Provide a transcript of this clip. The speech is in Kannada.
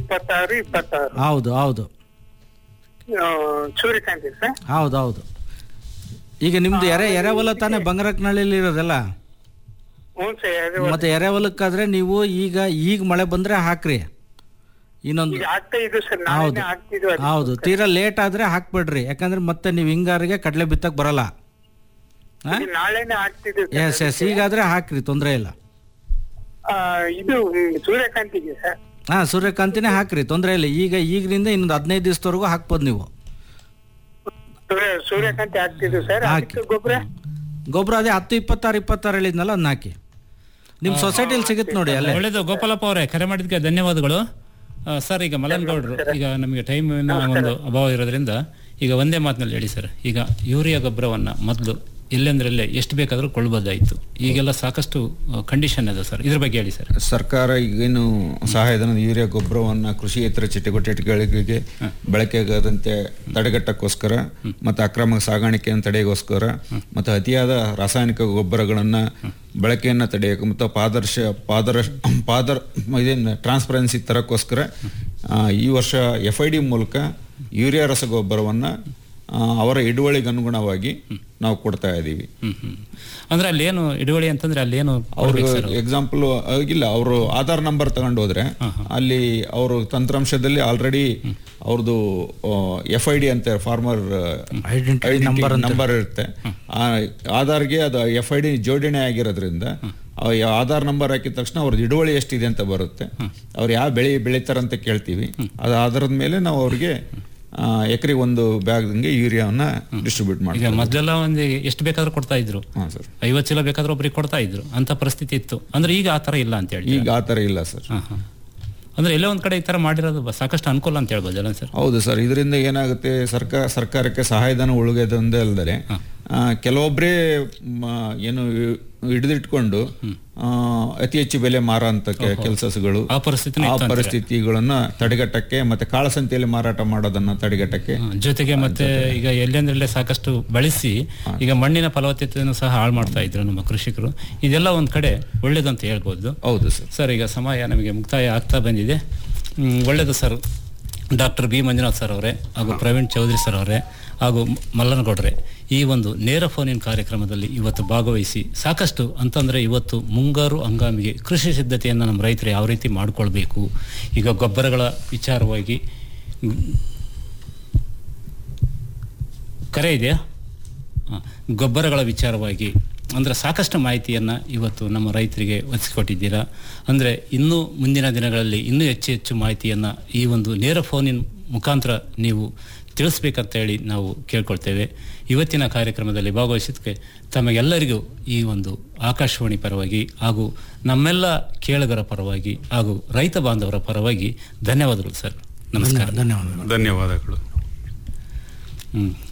ಇಪ್ಪತ್ತಾರು ಇಪ್ಪತ್ತಾರು ಹೌದು ಹೌದು ಆ, ಸೂರ್ಯಕಾಂತಿ ಸರ್ ಹೌದು ಹೌದು ಈಗ ನಿಮ್ದು ಎರೆ ಎರೆಹೊಲ ತಾನೇ ಬಂಗಾರಕ್ನಳ್ಳಿಲಿ ಇರೋದಲ್ಲ ಹ್ಞೂ ಸರ್ ಅದು ಮತ್ತೆ ಎರೆಹೊಲಕ್ಕಾದ್ರೆ ನೀವು ಈಗ ಈಗ ಮಳೆ ಬಂದ್ರೆ ಹಾಕ್ರಿ ಇನ್ನೊಂದು ಈಗ ಆಗ್ತಾ ಇದ್ದು ಸರ್ ಹೌದು ನಾಳೆ ಆಗ್ತಿದ್ವು ಅದು. ಹೌದು ತೀರಾ ಲೇಟ್ ಆದ್ರೆ ಹಾಕ್ಬಿಡ್ರಿ ಯಾಕಂದ್ರೆ ಮತ್ತೆ ನೀವು ಹಿಂಗಾರಿಗೆ ಕಡಲೆ ಬಿತ್ತಕ್ ಬರಲ್ಲ ಈಗ ನಾಳೆನೆ ಆಗ್ತಿದ್ದು ಸರ್. ಎಸ್ ಎಸ್ ಈಗಾದ್ರೆ ಹಾಕ್ರಿ ತೊಂದರೆ ಇಲ್ಲ ಆ, ಇದು ಹ್ಮ್, ಸೂರ್ಯಕಾಂತಿಗೆ ಸರ್ ಹಾ ಸೂರ್ಯಕಾಂತಿನೇ ಹಾಕ್ರಿ ತೊಂದರೆ ಇಲ್ಲ ಈಗ ಈಗಿನಿಂದ ಇನ್ನೊಂದು ಹದಿನೈದು ದಿವಸದವರೆಗೂ ಹಾಕ್ಬೋದು ನೀವು ಸೂರ್ಯ- ಸೂರ್ಯಕಾಂತಿ ಆಗ್ತಿದ್ದು ಸರ್ ಹಾಕಿ. ಅದಕ್ಕೆ ಗೊಬ್ಬರ ಗೊಬ್ಬರ ಅದೇ ಹತ್ತು ಇಪ್ಪತ್ತಾರು ಇಪ್ಪತ್ತಾರು ಹೇಳಿದ್ನಲ್ಲ ಅದನ್ನ ಹಾಕಿ ನಿಮ್ಮ ಸೊಸೈಟಿಲಿ ಸಿಗುತ್ತೆ ನೋಡಿ ಅಲ್ಲೇ ಒಳ್ಳೇದು ಗೋಪಾಲಪ್ಪ ಅವರೇ ಕರೆ ಮಾಡಿದ್ದಕ್ಕೆ ಧನ್ಯವಾದಗಳು ಆ, ಸರ್ ಈಗ ಮಲನ್ ಗೌಡ್ರು ಈಗ ನಮಗೆ ಟೈಮಿನ ಒಂದು ಅಭಾವ ಇರೋದ್ರಿಂದ ಈಗ ಒಂದೇ ಮಾತಿನಲ್ಲಿ ಹೇಳಿ ಸರ್ ಈಗ ಯೂರಿಯಾ ಗೊಬ್ಬರವನ್ನ ಮೊದಲು ಎಲ್ಲೆಂದ್ರಲ್ಲೇ ಎಷ್ಟು ಬೇಕಾದರೂ ಕೊಳ್ಳಬಹುದಾಯಿತು ಈಗೆಲ್ಲ ಸಾಕಷ್ಟು ಕಂಡೀಷನ್ ಇದೆ ಸರ್ ಇದ್ರ ಬಗ್ಗೆ ಹೇಳಿ ಸರ್ ಸರ್ಕಾರ ಈಗೇನು ಸಹಾಯಧನದ ಯೂರಿಯಾ ಗೊಬ್ಬರವನ್ನ ಕೃಷಿಯೇತರ ಚಟುವಟಿಕೆಗಳಿಗೆ ಬಳಕೆಯಾಗದಂತೆ ತಡೆಗಟ್ಟಕ್ಕೋಸ್ಕರ ಮತ್ತು ಅಕ್ರಮ ಸಾಗಾಣಿಕೆಯನ್ನು ತಡೆಗೋಸ್ಕರ ಮತ್ತು ಅತಿಯಾದ ರಾಸಾಯನಿಕ ಗೊಬ್ಬರಗಳನ್ನ ಬಳಕೆಯನ್ನು ತಡೆಯಕ್ಕೆ ಮತ್ತು ಪಾದರ್ಶ ಪಾದರ ಪಾದರ್ ಇದೇನು ಟ್ರಾನ್ಸ್ಪರೆನ್ಸಿ ತರಕ್ಕೋಸ್ಕರ ಆ, ಈ ವರ್ಷ ಎಫ್ ಐ ಡಿ ಮೂಲಕ ಯೂರಿಯಾ ರಸಗೊಬ್ಬರವನ್ನ ಆ, ಅವರ ಹಿಡುವಳಿಗೆ ಅನುಗುಣವಾಗಿ ನಾವು ಕೊಡ್ತಾ ಇದ್ದೀವಿ ಹ್ಮ್ ಹ್ಮ್ ಅಂದ್ರೆ ಅಲ್ಲೇನು ಇಡುವಳಿ ಅಂತಂದ್ರೆ ಅಲ್ಲೇನು ಅವ್ರಿಗೆ ಎಕ್ಸಾಂಪಲ್ ಇಲ್ಲ ಅವರು ಆಧಾರ್ ನಂಬರ್ ತಗೊಂಡು ಹೋದ್ರೆ ಅಲ್ಲಿ ಅವರು ತಂತ್ರಾಂಶದಲ್ಲಿ ಆಲ್ರೆಡಿ ಅವ್ರದ್ದು ಎಫ್ ಐ ಡಿ ಅಂತ ಫಾರ್ಮರ್ Identity number ಅಂತ. ನಂಬರ್ ಇರುತ್ತೆ ಆ ಆಧಾರ್ಗೆ ಅದು ಎಫ್ ಐ ಡಿ ಜೋಡಣೆ ಆಗಿರೋದ್ರಿಂದ ಆ ಯಾ- ಆಧಾರ್ ನಂಬರ್ ಹಾಕಿದ ತಕ್ಷಣ ಅವ್ರದ್ದು ಹಿಡುವಳಿ ಎಷ್ಟಿದೆ ಅಂತ ಬರುತ್ತೆ ಅವ್ರು ಯಾವ ಬೆಳೆ ಬೆಳಿತಾರಂತ ಕೇಳ್ತೀವಿ ಅದು ಆಧಾರದ ಮೇಲೆ ನಾವು ಅವ್ರಿಗೆ ಎಕರೆಗೆ ಒಂದು ಬ್ಯಾಗ್ಗೆ ಯೂರಿಯಾವನ್ನ ಡಿಸ್ಟ್ರಿಬ್ಯೂಟ್ ಈಗ ಮಾಡ್ತೀವಿ ಮೊದಲೆಲ್ಲ ಒಂದು ಎಷ್ಟು ಬೇಕಾದ್ರೂ ಕೊಡ್ತಾ ಇದ್ರು ಹಾಂ ಸರ್ ಐವತ್ತು ಚೀಲ ಬೇಕಾದ್ರೂ ಒಬ್ರಿಗೆ ಕೊಡ್ತಾ ಇದ್ರು ಅಂತ ಪರಿಸ್ಥಿತಿ ಇತ್ತು ಅಂದ್ರೆ ಈಗ ಆ ತರ ಇಲ್ಲ ಅಂತ ಹೇಳಿ ಈಗ ಆ ಥರ ಇಲ್ಲ ಸರ್ ಹಾ, ಹಾ. ಅಂದ್ರೆ ಎಲ್ಲೋ ಒಂದ್ ಕಡೆ ಈ ತರ ಮಾಡಿರೋದು ಬ- ಸಾಕಷ್ಟು ಅನುಕೂಲ ಅಂತ ಹೇಳ್ಬೋದಲ್ಲ ಸರ್ ಹೌದು ಸರ್ ಇದರಿಂದ ಏನಾಗುತ್ತೆ ಸರ್ಕಾರ ಸರ್ಕಾರಕ್ಕೆ ಸಹಾಯಧನ ಉಳುಗೆದೊಂದೇ ಅಲ್ಲದೆ ಕೆಲವೊಬ್ಬರೇ ಏನು ಹಿಡಿದಿಟ್ಕೊಂಡು ಆ, ಅತಿ ಹೆಚ್ಚು ಬೆಲೆ ಮಾರಾಂತ ಕೆಲಸಗಳು ಆ ಪರಿಸ್ಥಿತಿನೂ ಆ ಇತ್ತು ಅಂತೀರ? ಪರಿಸ್ಥಿತಿಗಳನ್ನ ತಡೆಗಟ್ಟಕ್ಕೆ ಮತ್ತೆ ಕಾಳಸಂತೆಯಲ್ಲಿ ಮಾರಾಟ ಮಾಡೋದನ್ನ ತಡೆಗಟ್ಟಕ್ಕೆ ಹಾ, ಜೊತೆಗೆ ಮತ್ತೆ ಈಗ ಎಲ್ಲೆಂದ್ರಲ್ಲೇ ಸಾಕಷ್ಟು ಬಳಸಿ ಈಗ ಮಣ್ಣಿನ ಫಲವತ್ತತೆಯನ್ನು ಸಹ ಹಾಳು ಮಾಡ್ತಾ ಇದ್ರು ನಮ್ಮ ಕೃಷಿಕರು ಇದೆಲ್ಲ ಒಂದ್ ಕಡೆ ಒಳ್ಳೇದಂತ ಹೇಳ್ಬೋದು ಹೌದು ಸರ್ ಸರ್ ಈಗ ಸಮಯ ನಮಗೆ ಮುಕ್ತಾಯ ಆಗ್ತಾ ಬಂದಿದೆ ಹ್ಮ್, ಒಳ್ಳೆಯದು sir doctor B Manjunath sir ಅವರೇ ಹಾಗೂ ಪ್ರವೀಣ್ ಚೌಧರಿ ಸರ್ ಅವರೇ ಹಾಗೂ ಮ- ಮಲ್ಲನಗೌಡ್ರೆ ಈ ಒಂದು ನೇರ ಫೋನಿನ ಕಾರ್ಯಕ್ರಮದಲ್ಲಿ ಇವತ್ತು ಭಾಗವಹಿಸಿ ಸಾಕಷ್ಟು ಅಂತಂದರೆ ಇವತ್ತು ಮುಂಗಾರು ಹಂಗಾಮಿಗೆ ಕೃಷಿ ಸಿದ್ಧತೆಯನ್ನು ನಮ್ಮ ರೈತರು ಯಾವ ರೀತಿ ಮಾಡಿಕೊಳ್ಬೇಕು ಈಗ ಗೊಬ್ಬರಗಳ ವಿಚಾರವಾಗಿ ಮ್, ಕರೆ ಇದೆಯಾ ಆ, ಗೊಬ್ಬರಗಳ ವಿಚಾರವಾಗಿ ಅಂದರೆ ಸಾಕಷ್ಟು ಮಾಹಿತಿಯನ್ನು ಇವತ್ತು ನಮ್ಮ ರೈತರಿಗೆ ಒದಗಿಸಿಕೊಟ್ಟಿದ್ದೀರಾ ಅಂದರೆ ಇನ್ನೂ ಮುಂದಿನ ದಿನಗಳಲ್ಲಿ ಇನ್ನೂ ಹೆಚ್ಚು ಹೆಚ್ಚು ಮಾಹಿತಿಯನ್ನು ಈ ಒಂದು ನೇರ ಫೋನಿನ ಮುಖಾಂತರ ನೀವು ತಿಳಿಸ್ಬೇಕಂತ ಹೇಳಿ ನಾವು ಕೇಳ್ಕೊಳ್ತೇವೆ ಇವತ್ತಿನ ಕಾರ್ಯಕ್ರಮದಲ್ಲಿ ಭಾಗವಹಿಸಿದ್ದಕ್ಕೆ ತಮಗೆಲ್ಲರಿಗೂ ಈ ಒಂದು ಆಕಾಶವಾಣಿ ಪರವಾಗಿ ಹಾಗೂ ನಮ್ಮೆಲ್ಲ ಕೇಳುಗರ ಪರವಾಗಿ ಹಾಗೂ ರೈತ ಬಾಂಧವರ ಪರವಾಗಿ ಧನ್ಯವಾದಗಳು ಸರ್ ನಮಸ್ಕಾರ ಧನ್ಯವಾದಗಳು ಧನ್ಯವಾದಗಳು ಹ್ಮ್